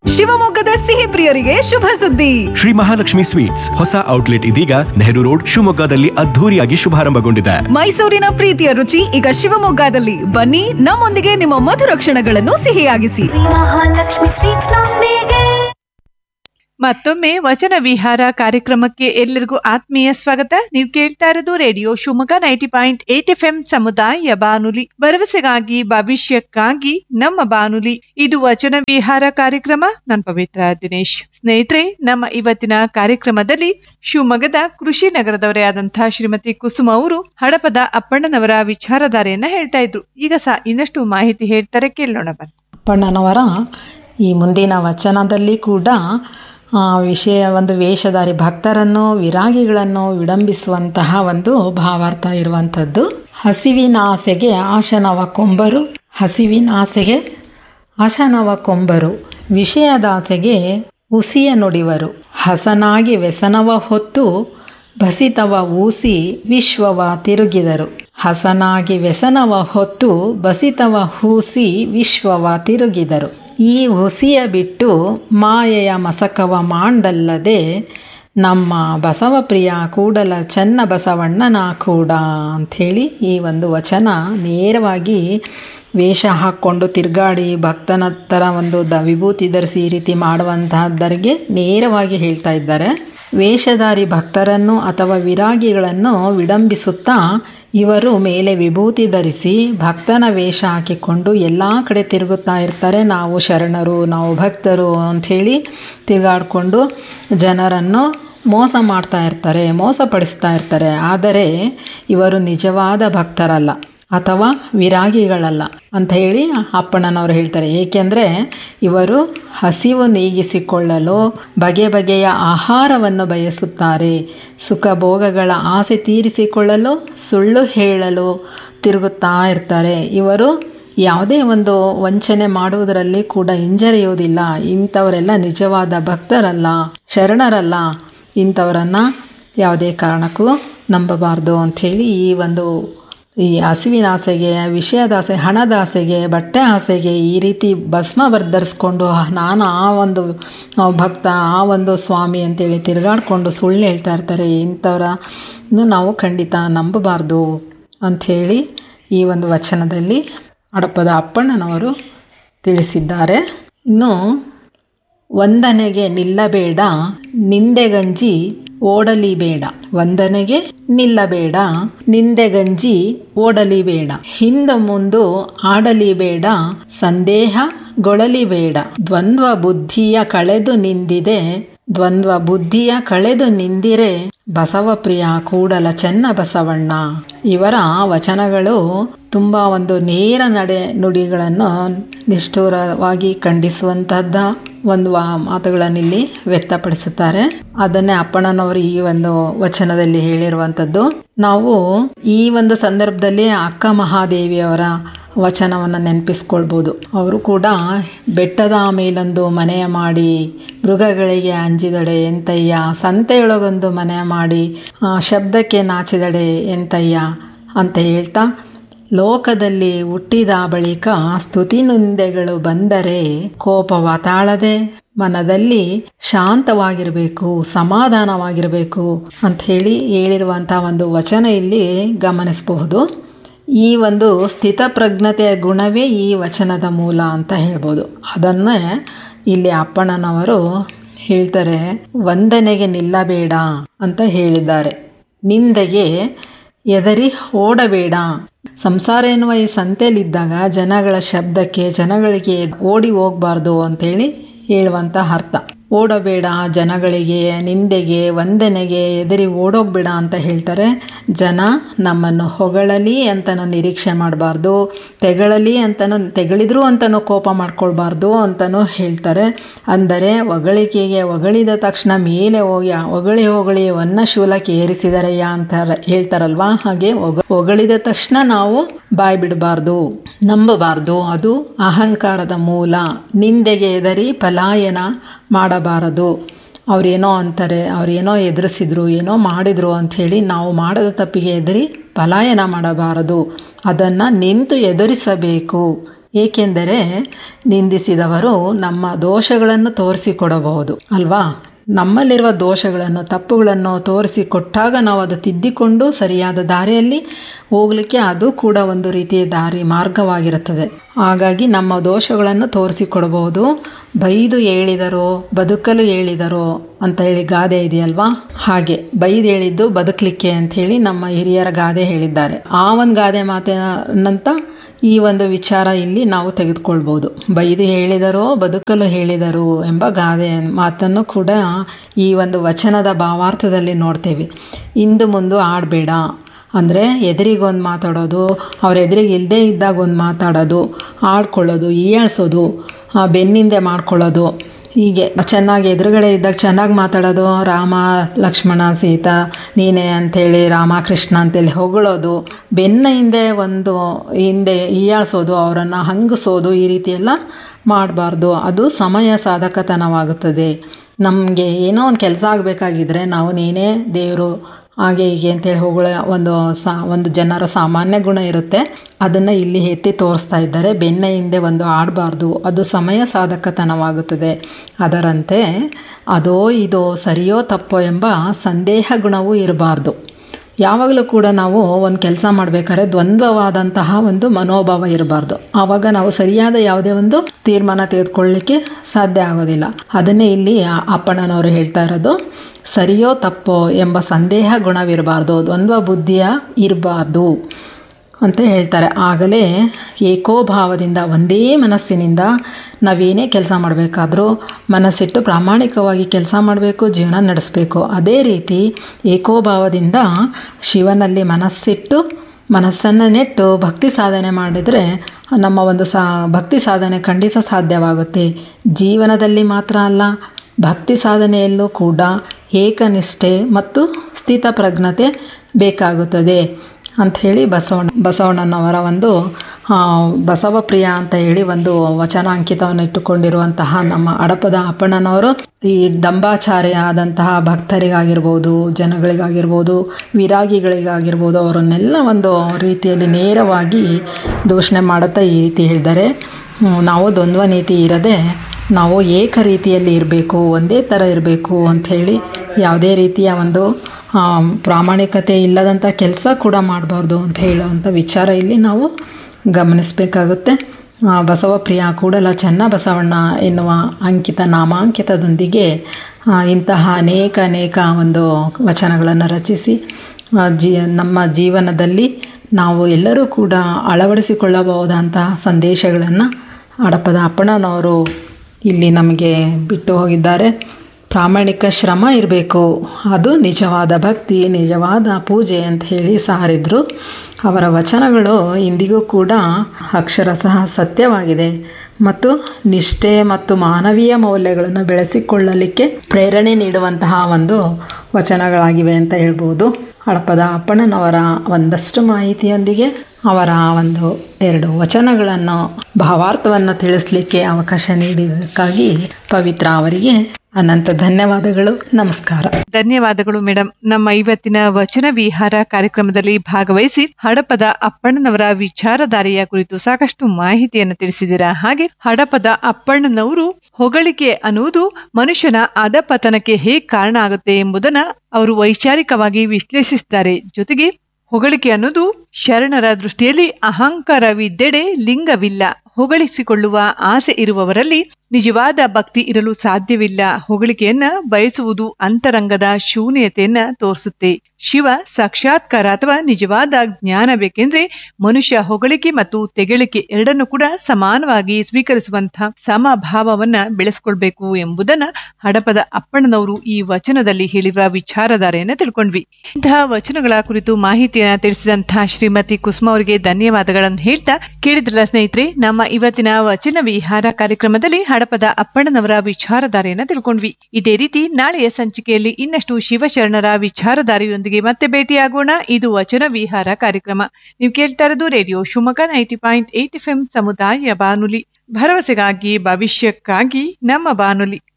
ಶಿವಮೊಗ್ಗದ ಸಿಹಿ ಪ್ರಿಯರಿಗೆ ಶುಭ ಸುದ್ದಿ ಶ್ರೀ ಮಹಾಲಕ್ಷ್ಮಿ ಸ್ವೀಟ್ಸ್ ಹೊಸ ಔಟ್ಲೆಟ್ ಇದೀಗ ನೆಹರು ರೋಡ್ ಶಿವಮೊಗ್ಗದಲ್ಲಿ ಅದ್ಧೂರಿಯಾಗಿ ಶುಭಾರಂಭಗೊಂಡಿದೆ ಮೈಸೂರಿನ ಪ್ರೀತಿಯ ರುಚಿ ಈಗ ಶಿವಮೊಗ್ಗದಲ್ಲಿ ಬನ್ನಿ ನಮ್ಮೊಂದಿಗೆ ನಿಮ್ಮ ಮಧುರ ಕ್ಷಣಗಳನ್ನು ಸಿಹಿಯಾಗಿಸಿ ಮಹಾಲಕ್ಷ್ಮಿ ಸ್ವೀಟ್ಸ್ ನೊಂದಿಗೆ ಮತ್ತೊಮ್ಮೆ ವಚನ ವಿಹಾರ ಕಾರ್ಯಕ್ರಮಕ್ಕೆ ಎಲ್ಲರಿಗೂ ಆತ್ಮೀಯ ಸ್ವಾಗತ ನೀವು ಕೇಳ್ತಾ ಇರೋದು radio Shivamogga ninety point eight F M ಸಮುದಾಯ ಬಾನುಲಿ ಭರವಸೆಗಾಗಿ ಭವಿಷ್ಯಕ್ಕಾಗಿ ನಮ್ಮ ಬಾನುಲಿ ಇದು ವಚನ ವಿಹಾರ ಕಾರ್ಯಕ್ರಮ ನಾನು ಪವಿತ್ರ ದಿನೇಶ್ ಸ್ನೇಹಿತರೆ ನಮ್ಮ ಇವತ್ತಿನ ಕಾರ್ಯಕ್ರಮದಲ್ಲಿ ಶಿವಮೊಗ್ಗದ ಕೃಷಿ ನಗರದವರೇ ಆದಂತಹ ಶ್ರೀಮತಿ ಕುಸುಮ ಅವರು ಹಡಪದ ಅಪ್ಪಣ್ಣನವರ ವಿಚಾರಧಾರೆಯನ್ನ ಹೇಳ್ತಾ ಇದ್ರು ಈಗ ಸಹ ಇನ್ನಷ್ಟು ಮಾಹಿತಿ ಹೇಳ್ತಾರೆ ಕೇಳೋಣ ಬನ್ನಿ ಅಪ್ಪಣ್ಣನವರ ಈ ಮುಂದಿನ ವಚನದಲ್ಲಿ ಕೂಡ ಆ, ವಿಷಯ ಒಂದು ವೇಷಧಾರಿ ಭಕ್ತರನ್ನು ವಿರಾಗಿಗಳನ್ನು ವಿಡಂಬಿಸುವಂತಹ ಒಂದು ಭಾವಾರ್ಥ ಇರುವಂಥದ್ದು ಹಸಿವಿನ ಆಸೆಗೆ ಆಶನವ ಕೊಂಬರು ಹಸಿವಿನ ಆಸೆಗೆ ಆಶನವ ಕೊಂಬರು ವಿಷಯದ ಆಸೆಗೆ ಹುಸಿಯ ನುಡಿವರು ಹಸನಾಗಿ ವ್ಯಸನವ ಹೊತ್ತು ಬಸಿತವ ಊಸಿ ವಿಶ್ವವ ತಿರುಗಿದರು ಹಸನಾಗಿ ವ್ಯಸನವ ಹೊತ್ತು ಬಸಿತವ ಹೂಸಿ ವಿಶ್ವವ ತಿರುಗಿದರು ಈ ಹುಸಿಯ ಬಿಟ್ಟು ಮಾಯೆಯ ಮಸಕವ ಮಾಂಡಲ್ಲದೆ ನಮ್ಮ ಬಸವಪ್ರಿಯ ಕೂಡಲ ಚನ್ನ ಬಸವಣ್ಣನ ಕೂಡ ಅಂಥೇಳಿ ಈ ಒಂದು ವಚನ ನೇರವಾಗಿ ವೇಷ ಹಾಕ್ಕೊಂಡು ತಿರುಗಾಡಿ ಭಕ್ತನ ಥರ ಒಂದು ದ ವಿಭೂತಿ ಧರಿಸಿ ಈ ರೀತಿ ಮಾಡುವಂತಹದ್ದರಿಗೆ ನೇರವಾಗಿ ಹೇಳ್ತಾ ಇದ್ದಾರೆ ವೇಷಧಾರಿ ಭಕ್ತರನ್ನು ಅಥವಾ ವಿರಾಗಿಗಳನ್ನು ವಿಡಂಬಿಸುತ್ತಾ ಇವರು ಮೇಲೆ ವಿಭೂತಿ ಧರಿಸಿ ಭಕ್ತನ ವೇಷ ಹಾಕಿಕೊಂಡು ಎಲ್ಲ ಕಡೆ ತಿರುಗುತ್ತಾ ಇರ್ತಾರೆ ನಾವು ಶರಣರು ನಾವು ಭಕ್ತರು ಅಂಥೇಳಿ ತಿರುಗಾಡಿಕೊಂಡು ಜನರನ್ನು ಮೋಸ ಮಾಡ್ತಾ ಇರ್ತಾರೆ ಮೋಸಪಡಿಸ್ತಾ ಇರ್ತಾರೆ ಆದರೆ ಇವರು ನಿಜವಾದ ಭಕ್ತರಲ್ಲ ಅಥವಾ ವಿರಾಗಿಗಳಲ್ಲ ಅಂತ ಹೇಳಿ ಅಪ್ಪಣ್ಣನವರು ಹೇಳ್ತಾರೆ ಏಕೆಂದರೆ ಇವರು ಹಸಿವು ನೀಗಿಸಿಕೊಳ್ಳಲು ಬಗೆ ಬಗೆಯ ಆಹಾರವನ್ನು ಬಯಸುತ್ತಾರೆ ಸುಖ ಭೋಗಗಳ ಆಸೆ ತೀರಿಸಿಕೊಳ್ಳಲು ಸುಳ್ಳು ಹೇಳಲು ತಿರುಗುತ್ತಾ ಇರ್ತಾರೆ ಇವರು ಯಾವುದೇ ಒಂದು ವಂಚನೆ ಮಾಡುವುದರಲ್ಲಿ ಕೂಡ ಹಿಂಜರಿಯುವುದಿಲ್ಲ ಇಂಥವರೆಲ್ಲ ನಿಜವಾದ ಭಕ್ತರಲ್ಲ ಶರಣರಲ್ಲ ಇಂಥವರನ್ನು ಯಾವುದೇ ಕಾರಣಕ್ಕೂ ನಂಬಬಾರ್ದು ಅಂಥೇಳಿ ಈ ಒಂದು ಈ ಹಸಿವಿನ ಆಸೆಗೆ ವಿಷಯದ ಆಸೆ ಹಣದ ಆಸೆಗೆ ಬಟ್ಟೆ ಆಸೆಗೆ ಈ ರೀತಿ ಭಸ್ಮ ಬರ್ಧರಿಸ್ಕೊಂಡು ನಾನು ಆ ಒಂದು ಭಕ್ತ ಆ ಒಂದು ಸ್ವಾಮಿ ಅಂತೇಳಿ ತಿರುಗಾಡಿಕೊಂಡು ಸುಳ್ಳು ಹೇಳ್ತಾ ಇರ್ತಾರೆ ಇಂಥವ್ರನ್ನು ನಾವು ಖಂಡಿತ ನಂಬಬಾರ್ದು ಅಂಥೇಳಿ ಈ ಒಂದು ವಚನದಲ್ಲಿ ಹಡಪದ ಅಪ್ಪಣ್ಣನವರು ತಿಳಿಸಿದ್ದಾರೆ ಇನ್ನು ವಂದನೆಗೆ ನಿಲ್ಲಬೇಡ ನಿಂದೆಗಂಜಿ ಓಡಲಿಬೇಡ ವಂದನೆಗೆ ನಿಲ್ಲಬೇಡ ನಿಂದೆಗಂಜಿ ಓಡಲಿಬೇಡ ಹಿಂದ ಮುಂದು ಆಡಲಿಬೇಡ ಸಂದೇಹಗೊಳಲಿಬೇಡ ದ್ವಂದ್ವ ಬುದ್ಧಿಯ ಕಳೆದು ನಿಂದಿದೆ ದ್ವಂದ್ವ ಬುದ್ಧಿಯ ಕಳೆದು ನಿಂದಿರೆ ಬಸವಪ್ರಿಯ ಕೂಡಲ ಚೆನ್ನ ಬಸವಣ್ಣ ಇವರ ವಚನಗಳು ತುಂಬ ಒಂದು ನೇರ ನಡೆ ನುಡಿಗಳನ್ನು ನಿಷ್ಠುರವಾಗಿ ಖಂಡಿಸುವಂತಹದ್ದ ಒಂದು ವಾ- ಮಾತುಗಳನ್ನಿಲ್ಲಿ ವ್ಯಕ್ತಪಡಿಸುತ್ತಾರೆ ಅದನ್ನೇ ಅಪ್ಪಣ್ಣನವರು ಈ ಒಂದು ವಚನದಲ್ಲಿ ಹೇಳಿರುವಂಥದ್ದು ನಾವು ಈ ಒಂದು ಸಂದರ್ಭದಲ್ಲಿ ಅಕ್ಕ ಮಹಾದೇವಿಯವರ ವಚನವನ್ನು ನೆನಪಿಸ್ಕೊಳ್ಬೋದು ಅವರು ಕೂಡ ಬೆಟ್ಟದ ಮೇಲೊಂದು ಮನೆಯ ಮಾಡಿ ಮೃಗಗಳಿಗೆ ಅಂಜಿದಡೆ ಎಂತಯ್ಯ ಸಂತೆಯೊಳಗೊಂದು ಮನೆಯ ಮಾಡಿ ಆ, ಶಬ್ದಕ್ಕೆ ನಾಚಿದಡೆ ಎಂತಯ್ಯ ಅಂತ ಹೇಳ್ತಾ ಲೋಕದಲ್ಲಿ ಹುಟ್ಟಿದ ಬಳಿಕ ಸ್ತುತಿ ನಿಂದೆಗಳು ಬಂದರೆ ಕೋಪವ ತಾಳದೆ ಮನದಲ್ಲಿ ಶಾಂತವಾಗಿರಬೇಕು ಸಮಾಧಾನವಾಗಿರಬೇಕು ಅಂತ ಹೇಳಿ ಹೇಳಿರುವಂಥ ಒಂದು ವಚನ ಇಲ್ಲಿ ಗಮನಿಸಬಹುದು ಈ ಒಂದು ಸ್ಥಿತಪ್ರಜ್ಞತೆಯ ಗುಣವೇ ಈ ವಚನದ ಮೂಲ ಅಂತ ಹೇಳ್ಬೋದು ಅದನ್ನೇ ಇಲ್ಲಿ ಅಪ್ಪಣ್ಣನವರು ಹೇಳ್ತಾರೆ ವಂದನೆಗೆ ನಿಲ್ಲಬೇಡ ಅಂತ ಹೇಳಿದ್ದಾರೆ ನಿಂದೆಗೆ ಎದರಿ ಓಡಬೇಡ ಸಂಸಾರ ಎನ್ನುವ ಈ ಸಂತೆಯಲ್ಲಿದ್ದಾಗ ಜನಗಳ ಶಬ್ದಕ್ಕೆ ಜನಗಳಿಗೆ ಓಡಿ ಹೋಗಬಾರ್ದು ಅಂತೇಳಿ ಹೇಳುವಂಥ ಅರ್ಥ ಓಡಬೇಡ ಜನಗಳಿಗೆ ನಿಂದೆಗೆ ವಂದನೆಗೆ ಎದರಿ ಓಡೋಗ್ಬೇಡ ಅಂತ ಹೇಳ್ತಾರೆ ಜನ ನಮ್ಮನ್ನು ಹೊಗಳಲಿ ಅಂತನೂ ನಿರೀಕ್ಷೆ ಮಾಡಬಾರ್ದು ತೆಗಳಲಿ ಅಂತನೂ ತೆಗಳಿದ್ರು ಅಂತನೂ ಕೋಪ ಮಾಡ್ಕೊಳ್ಬಾರ್ದು ಅಂತನೂ ಹೇಳ್ತಾರೆ ಅಂದರೆ ಹೊಗಳಿಕೆಗೆ ಹೊಗಳಿದ ತಕ್ಷಣ ಮೇಲೆ ಹೋಗಿ ಹೊಗಳಿ ಹೊಗಳಿ ವನ್ನ ಶೂಲಕ್ಕೆ ಏರಿಸಿದರಯ್ಯ ಅಂತ ಹೇಳ್ತಾರಲ್ವಾ ಹಾಗೆ ಹೊಗ ಹೊಗಳಿದ ತಕ್ಷಣ ನಾವು ಬಾಯಿ ಬಿಡಬಾರ್ದು ನಂಬಬಾರ್ದು ಅದು ಅಹಂಕಾರದ ಮೂಲ ನಿಂದೆಗೆ ಎದರಿ ಪಲಾಯನ ಮಾಡಬಾರದು ಅವ್ರೇನೋ ಅಂತಾರೆ ಅವ್ರೇನೋ ಎದುರಿಸಿದ್ರು ಏನೋ ಮಾಡಿದ್ರು ಅಂಥೇಳಿ ನಾವು ಮಾಡದ ತಪ್ಪಿಗೆ ಎದುರಿ ಪಲಾಯನ ಮಾಡಬಾರದು ಅದನ್ನು ನಿಂತು ಎದುರಿಸಬೇಕು ಏಕೆಂದರೆ ನಿಂದಿಸಿದವರು ನಮ್ಮ ದೋಷಗಳನ್ನು ತೋರಿಸಿಕೊಡಬಹುದು ಅಲ್ವಾ ನಮ್ಮಲ್ಲಿರುವ ದೋಷಗಳನ್ನು ತಪ್ಪುಗಳನ್ನು ತೋರಿಸಿ ಕೊಟ್ಟಾಗ ನಾವು ಅದು ತಿದ್ದಿಕೊಂಡು ಸರಿಯಾದ ದಾರಿಯಲ್ಲಿ ಹೋಗಲಿಕ್ಕೆ ಅದು ಕೂಡ ಒಂದು ರೀತಿಯ ದಾರಿ ಮಾರ್ಗವಾಗಿರುತ್ತದೆ ಹಾಗಾಗಿ ನಮ್ಮ ದೋಷಗಳನ್ನು ತೋರಿಸಿಕೊಡಬಹುದು ಬೈದು ಹೇಳಿದರೋ ಬದುಕಲು ಹೇಳಿದರೋ ಅಂತ ಹೇಳಿ ಗಾದೆ ಇದೆಯಲ್ವಾ ಹಾಗೆ ಬೈದು ಹೇಳಿದ್ದು ಬದುಕಲಿಕ್ಕೆ ಅಂತ ಹೇಳಿ ನಮ್ಮ ಹಿರಿಯರ ಗಾದೆ ಹೇಳಿದ್ದಾರೆ ಆ ಒಂದು ಗಾದೆ ಮಾತಿನಂತ ಈ ಒಂದು ವಿಚಾರ ಇಲ್ಲಿ ನಾವು ತೆಗೆದುಕೊಳ್ಬೋದು ಬೈದು ಹೇಳಿದರೋ ಬದುಕಲು ಹೇಳಿದರು ಎಂಬ ಗಾದೆ ಮಾತನ್ನು ಕೂಡ ಈ ಒಂದು ವಚನದ ಭಾವಾರ್ಥದಲ್ಲಿ ನೋಡ್ತೇವೆ ಇಂದು ಮುಂದೆ ಆಡಬೇಡ ಅಂದರೆ ಎದುರಿಗೊಂದು ಮಾತಾಡೋದು ಅವ್ರ ಎದುರಿಗೆ ಇಲ್ಲದೇ ಇದ್ದಾಗ ಒಂದು ಮಾತಾಡೋದು ಆಡ್ಕೊಳ್ಳೋದು ಹೀಯಾಳ್ಸೋದು ಆ, ಬೆನ್ನಿಂದೆ ಮಾಡ್ಕೊಳ್ಳೋದು ಹೀಗೆ ಚೆನ್ನಾಗಿ ಎದುರುಗಡೆ ಇದ್ದಾಗ ಚೆನ್ನಾಗಿ ಮಾತಾಡೋದು ರಾಮ ಲಕ್ಷ್ಮಣ ಸೀತಾ ನೀನೇ ಅಂಥೇಳಿ ರಾಮ ಕೃಷ್ಣ ಅಂತೇಳಿ ಹೊಗಳೋದು ಬೆನ್ನ ಹಿಂದೆ ಒಂದು ಹಿಂದೆ ಹೀಯಾಳ್ಸೋದು ಅವರನ್ನು ಹಂಗಿಸೋದು ಈ ರೀತಿ ಎಲ್ಲ ಮಾಡಬಾರ್ದು ಅದು ಸಮಯ ಸಾಧಕತನವಾಗುತ್ತದೆ ನಮಗೆ ಏನೋ ಒಂದು ಕೆಲಸ ಆಗಬೇಕಾಗಿದ್ರೆ ನಾವು ನೀನೇ ದೇವರು ಹಾಗೆ ಹೀಗೆ ಅಂತೇಳಿ ಹೊಗಳ ಒಂದು ಸಾ ಒಂದು ಜನರ ಸಾಮಾನ್ಯ ಗುಣ ಇರುತ್ತೆ ಅದನ್ನು ಇಲ್ಲಿ ಎತ್ತಿ ತೋರಿಸ್ತಾ ಇದ್ದಾರೆ ಬೆನ್ನ ಹಿಂದೆ ಒಂದು ಆಡಬಾರ್ದು ಅದು ಸಮಯ ಸಾಧಕತನವಾಗುತ್ತದೆ ಅದರಂತೆ ಅದೋ ಇದೋ ಸರಿಯೋ ತಪ್ಪೋ ಎಂಬ ಸಂದೇಹ ಗುಣವೂ ಇರಬಾರ್ದು ಯಾವಾಗಲೂ ಕೂಡ ನಾವು ಒಂದು ಕೆಲಸ ಮಾಡಬೇಕಾದ್ರೆ ದ್ವಂದ್ವವಾದಂತಹ ಒಂದು ಮನೋಭಾವ ಇರಬಾರ್ದು ಆವಾಗ ನಾವು ಸರಿಯಾದ ಯಾವುದೇ ಒಂದು ತೀರ್ಮಾನ ತೆಗೆದುಕೊಳ್ಳಲಿಕ್ಕೆ ಸಾಧ್ಯ ಆಗೋದಿಲ್ಲ ಅದನ್ನೇ ಇಲ್ಲಿ ಆ ಅಪ್ಪಣ್ಣನವರು ಹೇಳ್ತಾ ಇರೋದು ಸರಿಯೋ ತಪ್ಪೋ ಎಂಬ ಸಂದೇಹ ಗುಣವಿರಬಾರ್ದು ದ್ವಂದ್ವ ಬುದ್ಧಿಯ ಇರಬಾರ್ದು ಅಂತ ಹೇಳ್ತಾರೆ ಆಗಲೇ ಏಕೋಭಾವದಿಂದ ಒಂದೇ ಮನಸ್ಸಿನಿಂದ ನಾವೇನೇ ಕೆಲಸ ಮಾಡಬೇಕಾದ್ರೂ ಮನಸ್ಸಿಟ್ಟು ಪ್ರಾಮಾಣಿಕವಾಗಿ ಕೆಲಸ ಮಾಡಬೇಕು ಜೀವನ ನಡೆಸಬೇಕು ಅದೇ ರೀತಿ ಏಕೋಭಾವದಿಂದ ಶಿವನಲ್ಲಿ ಮನಸ್ಸಿಟ್ಟು ಮನಸ್ಸನ್ನು ನೆಟ್ಟು ಭಕ್ತಿ ಸಾಧನೆ ಮಾಡಿದರೆ ನಮ್ಮ ಒಂದು ಸಾ ಭಕ್ತಿ ಸಾಧನೆ ಖಂಡಿತ ಸಾಧ್ಯವಾಗುತ್ತೆ ಜೀವನದಲ್ಲಿ ಮಾತ್ರ ಅಲ್ಲ ಭಕ್ತಿ ಸಾಧನೆಯಲ್ಲೂ ಕೂಡ ಏಕನಿಷ್ಠೆ ಮತ್ತು ಸ್ಥಿತಪ್ರಜ್ಞತೆ ಬೇಕಾಗುತ್ತದೆ ಅಂಥೇಳಿ ಬಸವಣ್ಣ ಬಸವಣ್ಣನವರ ಒಂದು ಆ, ಬಸವಪ್ರಿಯ ಅಂತ ಹೇಳಿ ಒಂದು ವಚನಾಂಕಿತವನ್ನು ಇಟ್ಟುಕೊಂಡಿರುವಂತಹ ನಮ್ಮ ಹಡಪದ ಅಪ್ಪಣ್ಣನವರು ಈ ದಂಬಾಚಾರ್ಯ ಆದಂತಹ ಭಕ್ತರಿಗಾಗಿರ್ಬೋದು ಜನಗಳಿಗಾಗಿರ್ಬೋದು ವಿರಾಗಿಗಳಿಗಾಗಿರ್ಬೋದು ಅವರನ್ನೆಲ್ಲ ಒಂದು ರೀತಿಯಲ್ಲಿ ನೇರವಾಗಿ ದೂಷಣೆ ಮಾಡುತ್ತಾ ಈ ರೀತಿ ಹೇಳಿದ್ದಾರೆ ಹ್ಮ್, ನಾವು ದ್ವಂದ್ವ ನೀತಿ ಇರದೆ ನಾವು ಏಕ ರೀತಿಯಲ್ಲಿ ಇರಬೇಕು ಒಂದೇ ಥರ ಇರಬೇಕು ಅಂಥೇಳಿ ಯಾವುದೇ ರೀತಿಯ ಒಂದು ಆ, ಪ್ರಾಮಾಣಿಕತೆ ಇಲ್ಲದಂಥ ಕೆಲಸ ಕೂಡ ಮಾಡಬಾರ್ದು ಅಂತ ಹೇಳುವಂಥ ವಿಚಾರ ಇಲ್ಲಿ ನಾವು ಗಮನಿಸಬೇಕಾಗುತ್ತೆ ಆ, ಬಸವಪ್ರಿಯ ಕೂಡಲ ಚೆನ್ನ ಬಸವಣ್ಣ ಎನ್ನುವ ಅಂಕಿತ ನಾಮಾಂಕಿತದೊಂದಿಗೆ ಆ, ಇಂತಹ ಅನೇಕ ಅನೇಕ ಒಂದು ವಚನಗಳನ್ನು ರಚಿಸಿ ಆ, ಜೀ ನಮ್ಮ ಜೀವನದಲ್ಲಿ ನಾವು ಎಲ್ಲರೂ ಕೂಡ ಅಳವಡಿಸಿಕೊಳ್ಳಬಹುದಂತಹ ಸಂದೇಶಗಳನ್ನು ಹಡಪದ ಅಪ್ಪಣ್ಣನವರು ಇಲ್ಲಿ ನಮಗೆ ಬಿಟ್ಟು ಹೋಗಿದ್ದಾರೆ ಪ್ರಾಮಾಣಿಕ ಶ್ರಮ ಇರಬೇಕು ಅದು ನಿಜವಾದ ಭಕ್ತಿ ನಿಜವಾದ ಪೂಜೆ ಅಂತ ಹೇಳಿ ಸಾರಿದ್ರು ಅವರ ವಚನಗಳು ಇಂದಿಗೂ ಕೂಡ ಅಕ್ಷರಶಃ ಸತ್ಯವಾಗಿದೆ ಮತ್ತು ನಿಷ್ಠೆ ಮತ್ತು ಮಾನವೀಯ ಮೌಲ್ಯಗಳನ್ನು ಬೆಳೆಸಿಕೊಳ್ಳಲಿಕ್ಕೆ ಪ್ರೇರಣೆ ನೀಡುವಂತಹ ಒಂದು ವಚನಗಳಾಗಿವೆ ಅಂತ ಹೇಳ್ಬೋದು ಹಡಪದ ಅಪ್ಪಣ್ಣನವರ ಒಂದಷ್ಟು ಮಾಹಿತಿಯೊಂದಿಗೆ ಅವರ ಒಂದು ಎರಡು ವಚನಗಳನ್ನು ಭಾವಾರ್ಥವನ್ನು ತಿಳಿಸ್ಲಿಕ್ಕೆ ಅವಕಾಶ ನೀಡಿದ್ದಕ್ಕಾಗಿ ಪವಿತ್ರ ಅವರಿಗೆ ಅನಂತ ಧನ್ಯವಾದಗಳು ನಮಸ್ಕಾರ ಧನ್ಯವಾದಗಳು ಮೇಡಮ್ ನಮ್ಮ ಇವತ್ತಿನ ವಚನ ವಿಹಾರ ಕಾರ್ಯಕ್ರಮದಲ್ಲಿ ಭಾಗವಹಿಸಿ ಹಡಪದ ಅಪ್ಪಣ್ಣನವರ ವಿಚಾರಧಾರೆಯ ಕುರಿತು ಸಾಕಷ್ಟು ಮಾಹಿತಿಯನ್ನು ತಿಳಿಸಿದ್ದೀರಾ ಹಾಗೆ ಹಡಪದ ಅಪ್ಪಣ್ಣನವರು ಹೊಗಳಿಕೆ ಅನ್ನುವುದು ಮನುಷ್ಯನ ಅಧಪತನಕ್ಕೆ ಹೇಗೆ ಕಾರಣ ಆಗುತ್ತೆ ಎಂಬುದನ್ನ ಅವರು ವೈಚಾರಿಕವಾಗಿ ವಿಶ್ಲೇಷಿಸಿದ್ದಾರೆ ಜೊತೆಗೆ ಹೊಗಳಿಕೆ ಅನ್ನೋದು ಶರಣರ ದೃಷ್ಟಿಯಲ್ಲಿ ಅಹಂಕಾರವಿದ್ದೆಡೆ ಲಿಂಗವಿಲ್ಲ ಹೊಗಳಿಸಿಕೊಳ್ಳುವ ಆಸೆ ಇರುವವರಲ್ಲಿ ನಿಜವಾದ ಭಕ್ತಿ ಇರಲು ಸಾಧ್ಯವಿಲ್ಲ ಹೊಗಳಿಕೆಯನ್ನ ಬಯಸುವುದು ಅಂತರಂಗದ ಶೂನ್ಯತೆಯನ್ನ ತೋರಿಸುತ್ತೆ ಶಿವ ಸಾಕ್ಷಾತ್ಕಾರ ಅಥವಾ ನಿಜವಾದ ಜ್ಞಾನ ಬೇಕೆಂದ್ರೆ ಮನುಷ್ಯ ಹೊಗಳಿಕೆ ಮತ್ತು ತೆಗಳಿಕೆ ಎರಡನ್ನು ಕೂಡ ಸಮಾನವಾಗಿ ಸ್ವೀಕರಿಸುವಂತಹ ಸಮಭಾವವನ್ನ ಬೆಳೆಸ್ಕೊಳ್ಬೇಕು ಎಂಬುದನ್ನ ಹಡಪದ ಅಪ್ಪಣ್ಣನವರು ಈ ವಚನದಲ್ಲಿ ಹೇಳಿರುವ ವಿಚಾರಧಾರೆಯನ್ನ ತಿಳ್ಕೊಂಡ್ವಿ ಇಂತಹ ವಚನಗಳ ಕುರಿತು ಮಾಹಿತಿಯನ್ನ ತಿಳಿಸಿದಂತಹ ಶ್ರೀಮತಿ ಕುಸುಮ ಅವರಿಗೆ ಧನ್ಯವಾದಗಳನ್ನು ಹೇಳ್ತಾ ಕೇಳಿದ್ರಲ್ಲ ಸ್ನೇಹಿತರೆ ನಮ್ಮ ಇವತ್ತಿನ ವಚನ ವಿಹಾರ ಕಾರ್ಯಕ್ರಮದಲ್ಲಿ ಹಡಪದ ಅಪ್ಪಣ್ಣನವರ ವಿಚಾರಧಾರೆಯನ್ನ ತಿಳ್ಕೊಂಡ್ವಿ ಇದೇ ರೀತಿ ನಾಳೆಯ ಸಂಚಿಕೆಯಲ್ಲಿ ಇನ್ನಷ್ಟು ಶಿವಶರಣರ ವಿಚಾರಧಾರೆಯೊಂದಿಗೆ ಮತ್ತೆ ಭೇಟಿಯಾಗೋಣ ಇದು ವಚನ ವಿಹಾರ ಕಾರ್ಯಕ್ರಮ ನೀವು ಕೇಳ್ತಾ ಇರೋದು radio Shivamogga ninety point eight F ಸಮುದಾಯ ಬಾನುಲಿ ಭರವಸೆಗಾಗಿ ಭವಿಷ್ಯಕ್ಕಾಗಿ ನಮ್ಮ ಬಾನುಲಿ